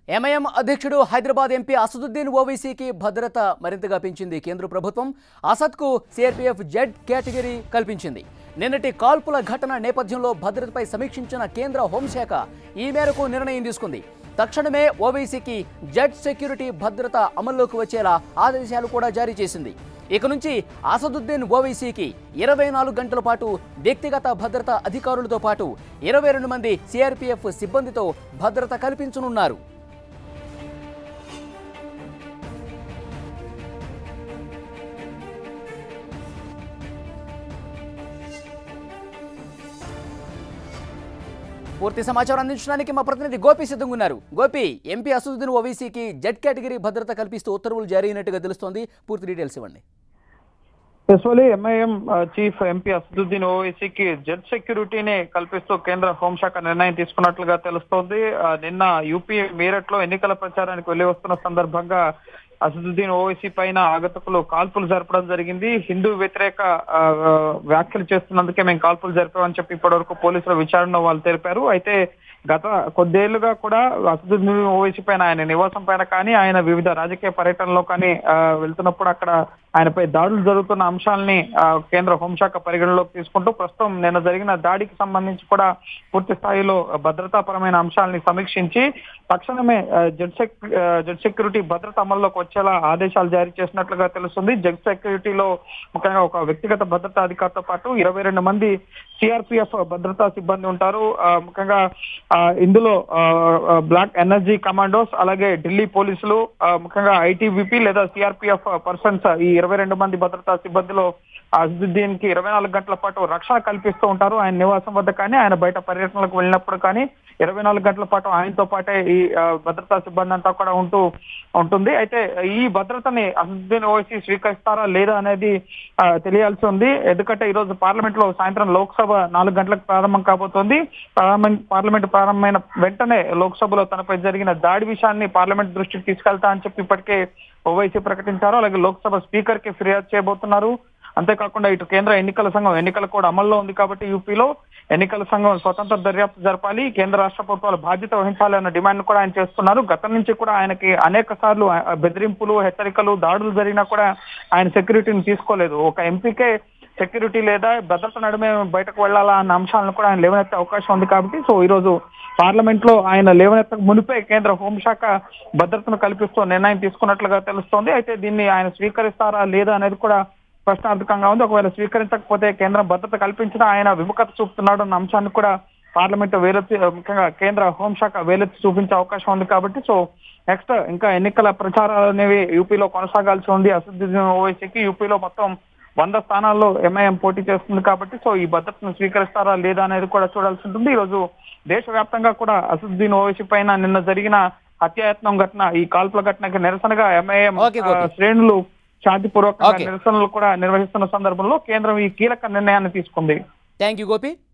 MIM అధ్యక్షుడు Hyderabad MP Asaduddin ఓవైసీకి భద్రత మరింతగా పెంచింది కేంద్ర ప్రభుత్వం అసద్కు సిఆర్పీఎఫ్ జెడ్ కేటగిరీ కల్పించింది నిన్నటి కాల్పుల ఘటన నేపథ్యంలో భద్రతపై సమీక్షించిన కేంద్ర హోంశాఖ ఈ మేరకు నిర్ణయం తీసుకుంది తక్షణమే ఓవైసీకి జెడ్ సెక్యూరిటీ భద్రత అమల్లోకి వచ్చేలా ఆదేశాలు కూడా జారీ చేసింది ఇక నుంచి అసదుద్దీన్ ఓవైసీకి ఇరవై నాలుగు గంటల పాటు వ్యక్తిగత భద్రత అధికారులతో పాటు ఇరవై రెండు మంది సిఆర్పీఎఫ్ సిబ్బందితో భద్రత కల్పించనున్నారు పూర్తి సమాచారం అందించడానికి మా ప్రతినిధి గోపి సిద్ధంగా ఉన్నారు గోపి ఎంపీ అసదుద్దీన్ ఓవైసీకి జెడ్ కేటగిరీ భద్రత కల్పిస్తూ ఉత్తర్వులు జారీ అయినట్టుగా తెలుస్తోంది పూర్తి డీటెయిల్స్ ఇవ్వండి ఎస్వలి ఎంఐఎం చీఫ్ ఎంపీ అసదుద్దీన్ ఓవైసీకి జెడ్ సెక్యూరిటీని కల్పిస్తూ కేంద్ర హోంశాఖ నిర్ణయం తీసుకున్నట్లుగా తెలుస్తోంది ఆ, నిన్న యూపీ మీరట్ లో ఎన్నికల ప్రచారానికి వెళ్లి వస్తున్న సందర్భంగా అసదుద్దీన్ ఓవైసీ పైన ఆగతకులు కాల్పులు జరపడం జరిగింది హిందూ వ్యతిరేక ఆ, ఆ, వ్యాఖ్యలు చేస్తున్నందుకే మేము కాల్పులు జరిపామని చెప్పి ఇప్పటివరకు పోలీసుల విచారణలో వాళ్ళు తెలిపారు అయితే గత కొద్దేళ్లుగా కూడా అసదుద్దీన్ ఓవైసీ పైన ఆయన నివాసం పైన కానీ ఆయన వివిధ రాజకీయ పర్యటనలో కానీ ఆ, వెళ్తున్నప్పుడు అక్కడ ఆయనపై దాడులు జరుగుతున్న అంశాలని ఆ, కేంద్ర హోంశాఖ పరిగణలోకి తీసుకుంటూ ప్రస్తుతం నిన్న జరిగిన దాడికి సంబంధించి కూడా పూర్తి స్థాయిలో భద్రతాపరమైన అంశాలని సమీక్షించి తక్షణమే ఆ, జెడ్ సెక్ ఆ, జెడ్ సెక్యూరిటీ భద్రత అమల్లోకి వచ్చేలా ఆదేశాలు జారీ చేసినట్లుగా తెలుస్తుంది జెడ్ సెక్యూరిటీలో ముఖ్యంగా ఒక వ్యక్తిగత భద్రతా అధికారితో పాటు ఇరవై రెండు మంది సిఆర్పిఎఫ్ భద్రతా సిబ్బంది ఉంటారు ఆ, ముఖ్యంగా ఆ, ఇందులో ఆ, ఆ, బ్లాక్ ఎనర్జీ కమాండోస్ అలాగే ఢిల్లీ పోలీసులు ఆ, ముఖ్యంగా ఐటీబీపీ లేదా సిఆర్పిఎఫ్ పర్సన్స్ ఈ ఇరవై రెండు మంది భద్రతా సిబ్బందిలో అజుద్దీన్ కి ఇరవై నాలుగు గంటల పాటు రక్షణ కల్పిస్తూ ఉంటారు ఆయన నివాసం వద్ద కానీ ఆయన బయట పర్యటనలకు వెళ్ళినప్పుడు కానీ ఇరవై నాలుగు గంటల పాటు ఆయనతో పాటే ఈ ఆ, భద్రతా సిబ్బంది అంతా కూడా ఉంటూ ఉంటుంది అయితే ఈ భద్రతని అసదుద్దీన్ ఓవైసీ స్వీకరిస్తారా లేదా అనేది ఆ, తెలియాల్సి ఉంది ఎందుకంటే ఈ రోజు పార్లమెంట్ లో సాయంత్రం లోక్సభ నాలుగు గంటలకు ప్రారంభం కాబోతోంది పార్లమెంట్ పార్లమెంట్ ప్రారంభమైన వెంటనే లోక్సభలో తనపై జరిగిన దాడి విషయాన్ని పార్లమెంట్ దృష్టికి తీసుకెళ్తా అని చెప్పి ఇప్పటికే ఓవైసీ ప్రకటించారు అలాగే లోక్సభ స్పీకర్ కి ఫిర్యాదు చేయబోతున్నారు అంతేకాకుండా ఇటు కేంద్ర ఎన్నికల సంఘం ఎన్నికలు కూడా అమల్లో ఉంది కాబట్టి యూపీలో ఎన్నికల సంఘం స్వతంత్ర దర్యాప్తు జరపాలి కేంద్ర రాష్ట్ర ప్రభుత్వాలు బాధ్యత వహించాలి అన్న డిమాండ్ కూడా ఆయన చేస్తున్నారు గతం నుంచి కూడా ఆయనకి అనేక సార్లు ఆ, బెదిరింపులు హెచ్చరికలు దాడులు జరిగినా కూడా ఆయన సెక్యూరిటీని తీసుకోలేదు ఒక ఎంపీకే సెక్యూరిటీ లేదా భద్రత నడుమే బయటకు వెళ్లాలా అన్న అంశాలను కూడా ఆయన లేవనెత్తే అవకాశం ఉంది కాబట్టి సో ఈ రోజు పార్లమెంట్ లో ఆయన లేవనెత్తక మునిపే కేంద్ర హోంశాఖ భద్రతను కల్పిస్తూ నిర్ణయం తీసుకున్నట్లుగా తెలుస్తోంది అయితే దీన్ని ఆయన స్వీకరిస్తారా లేదా అనేది కూడా ప్రశ్నార్థకంగా ఉంది ఒకవేళ స్వీకరించకపోతే కేంద్రం భద్రత కల్పించినా ఆయన విముఖత చూపుతున్నాడు అన్న అంశాన్ని కూడా పార్లమెంట్ వేలెత్తి ముఖ్యంగా కేంద్ర హోంశాఖ వేలెత్తి చూపించే అవకాశం ఉంది కాబట్టి సో నెక్స్ట్ ఇంకా ఎన్నికల ప్రచారాలు అనేవి యూపీలో కొనసాగాల్సి ఉంది అసదుద్దీన్ ఓవైసీకి యూపీలో మొత్తం వంద స్థానాల్లో ఎంఐఎం పోటీ చేస్తుంది కాబట్టి సో ఈ భద్రతను స్వీకరిస్తారా లేదా అనేది కూడా చూడాల్సి ఉంటుంది ఈ రోజు దేశవ్యాప్తంగా కూడా అసదుద్దీన్ ఓవైసీ పైన నిన్న జరిగిన హత్యాయత్నం ఘటన ఈ కాల్పుల ఘటనకి నిరసనగా ఎంఐఎం Okay, గోపి. శ్రేణులు శాంతిపూర్వకంగా Okay. నిరసనలు కూడా నిర్వహిస్తున్న సందర్భంలో కేంద్రం ఈ కీలక నిర్ణయాన్ని తీసుకుంది థ్యాంక్ యూ గోపి